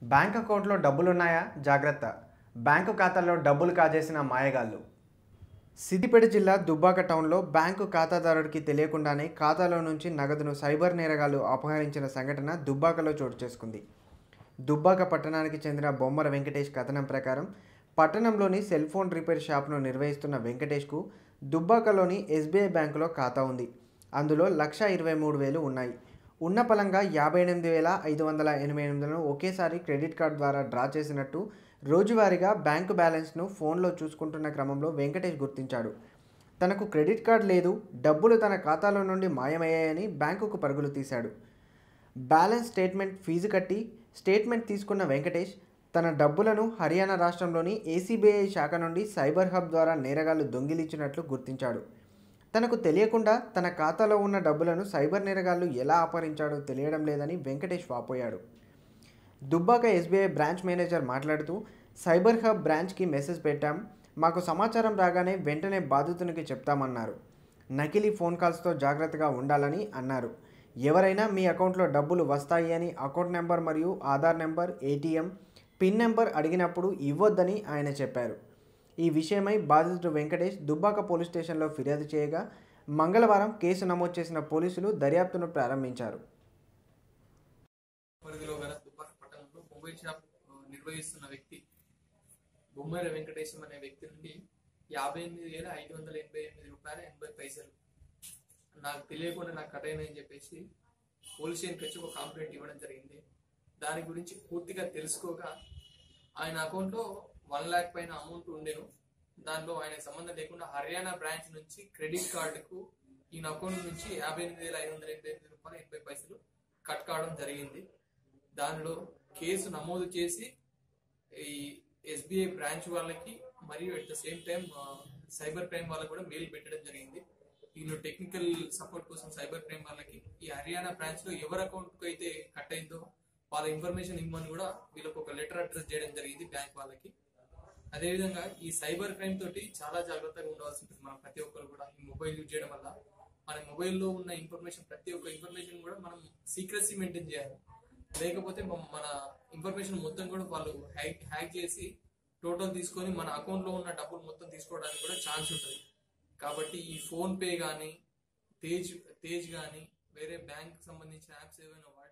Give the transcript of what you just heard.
bank అకౌంట్లో డబ్బులున్నాయా జాగ్రత్త bank ఖాతాలో డబ్బులు కాజేసిన మాయగాళ్ళు సిద్దిపేట జిల్లా దుబ్బాక టౌన్లో బ్యాంకు ఖాతాదారుడికి తెలియకుండానే ఖాతాలో నుంచి నగదును సైబర్ నేరగాళ్లు అపహరించిన సంఘటన దుబ్బాకలో చోటు చేసుకుంది దుబ్బాక పట్టణానికి చెందిన బొమ్మర వెంకటేష్ కథనం ప్రకారం పట్టణంలోని సెల్ ఫోన్ రిపేర్ షాప్ను నిర్వహిస్తున్న వెంకటేష్కు దుబ్బాకలోని ఎస్బీఐ బ్యాంకులో ఖాతా ఉంది అందులో లక్ష ఇరవై మూడు వేలు ఉన్నాయి ఉన్న పలంగా యాభై ఎనిమిది వేల ఐదు వందల ఎనభై ఎనిమిదిలను ఒకేసారి క్రెడిట్ కార్డు ద్వారా డ్రా చేసినట్టు రోజువారీగా బ్యాంకు బ్యాలెన్స్ను ఫోన్లో చూసుకుంటున్న క్రమంలో వెంకటేష్ గుర్తించాడు తనకు క్రెడిట్ కార్డు లేదు డబ్బులు తన ఖాతాలో నుండి మాయమయ్యాయని బ్యాంకుకు పరుగులు తీశాడు బ్యాలెన్స్ స్టేట్మెంట్ ఫీజు కట్టి స్టేట్మెంట్ తీసుకున్న వెంకటేష్ తన డబ్బులను హర్యానా రాష్ట్రంలోని ఏసీబీఐ శాఖ నుండి సైబర్ హబ్ ద్వారా నేరగాళ్లు దొంగిలించినట్లు గుర్తించాడు తనకు తెలియకుండా తన ఖాతాలో ఉన్న డబ్బులను సైబర్ నేరగాళ్లు ఎలా అపహరించాడో తెలియడం లేదని వెంకటేష్ వాపోయాడు దుబ్బాక ఎస్బీఐ బ్రాంచ్ మేనేజర్ మాట్లాడుతూ సైబర్ హబ్ బ్రాంచ్కి మెసేజ్ పెట్టాం మాకు సమాచారం రాగానే వెంటనే బాధితునికి చెప్తామన్నారు నకిలీ ఫోన్ కాల్స్తో జాగ్రత్తగా ఉండాలని అన్నారు ఎవరైనా మీ అకౌంట్లో డబ్బులు వస్తాయి అని అకౌంట్ నెంబర్ మరియు Aadhaar number ATM pin number అడిగినప్పుడు ఇవ్వొద్దని ఆయన చెప్పారు ఈ విషయమై బాధితుడు వెంకటేష్ దుబ్బాక పోలీస్ స్టేషన్లో ఫిర్యాదు చేయగా మంగళవారం కేసు నమోదు చేసిన పోలీసులు దర్యాప్తును ప్రారంభించారు పరిధిలో గల దుబ్బాక పట్టణంలో మొబైల్ షాప్ ఆ, నిర్వహిస్తున్న వ్యక్తి బొమ్మర వెంకటేశం అనే వ్యక్తి నుండి యాభై ఎనిమిది వేల ఐదు వందల ఎనభై ఎనిమిది రూపాయల ఎనభై పైసలు నాకు తెలియకుండా నాకు కట్ అయినాయని చెప్పేసి పోలీస్ స్టేషన్కి వచ్చి ఒక కంప్లైంట్ ఇవ్వడం జరిగింది దాని గురించి పూర్తిగా తెలుసుకోగా ఆయన అకౌంట్లో వన్ ల్యాక్ పైన అమౌంట్ ఉండేను దానిలో ఆయనకు సంబంధం లేకుండా హర్యానా బ్రాంచ్ నుంచి క్రెడిట్ కార్డుకు ఈయన అకౌంట్ నుంచి యాభై ఎనిమిది వేల ఐదు వందల ఎనభై ఎనిమిది రూపాయలు ఎనభై పైసలు కట్ కావడం జరిగింది దానిలో కేసు నమోదు చేసి ఈ ఎస్బీఐ బ్రాంచ్ వాళ్ళకి మరియు at the same time cyber crime వాళ్ళకి కూడా మెయిల్ పెట్టడం జరిగింది వీళ్ళు టెక్నికల్ సపోర్ట్ కోసం సైబర్ క్రైమ్ వాళ్ళకి ఈ హర్యానా బ్రాంచ్ లో ఎవరి అకౌంట్ అయితే కట్ అయిందో వాళ్ళ ఇన్ఫర్మేషన్ ఇవ్వమని కూడా వీళ్ళకి ఒక లెటర్ అడ్రస్ చేయడం జరిగింది బ్యాంక్ వాళ్ళకి అదేవిధంగా ఈ సైబర్ క్రైమ్ తోటి చాలా జాగ్రత్తగా ఉండవలసి ఉంటుంది మనం ప్రతి ఒక్కరు కూడా ఈ మొబైల్ యూజ్ చేయడం వల్ల మన మొబైల్లో ఉన్న ఇన్ఫర్మేషన్ ప్రతి ఒక్క ఇన్ఫర్మేషన్ కూడా మనం సీక్రెసీ మెయింటైన్ చేయాలి లేకపోతే మ- మన ఇన్ఫర్మేషన్ మొత్తం కూడా వాళ్ళు హ్యాక్ హ్యాక్ చేసి టోటల్ తీసుకొని మన అకౌంట్ లో ఉన్న డబ్బులు మొత్తం తీసుకోవడానికి కూడా ఛాన్స్ ఉంటుంది కాబట్టి ఈ ఫోన్ పే కానీ తేజ్ తేజ్ కానీ వేరే బ్యాంక్ సంబంధించిన యాప్స్ ఏవైనా వాడి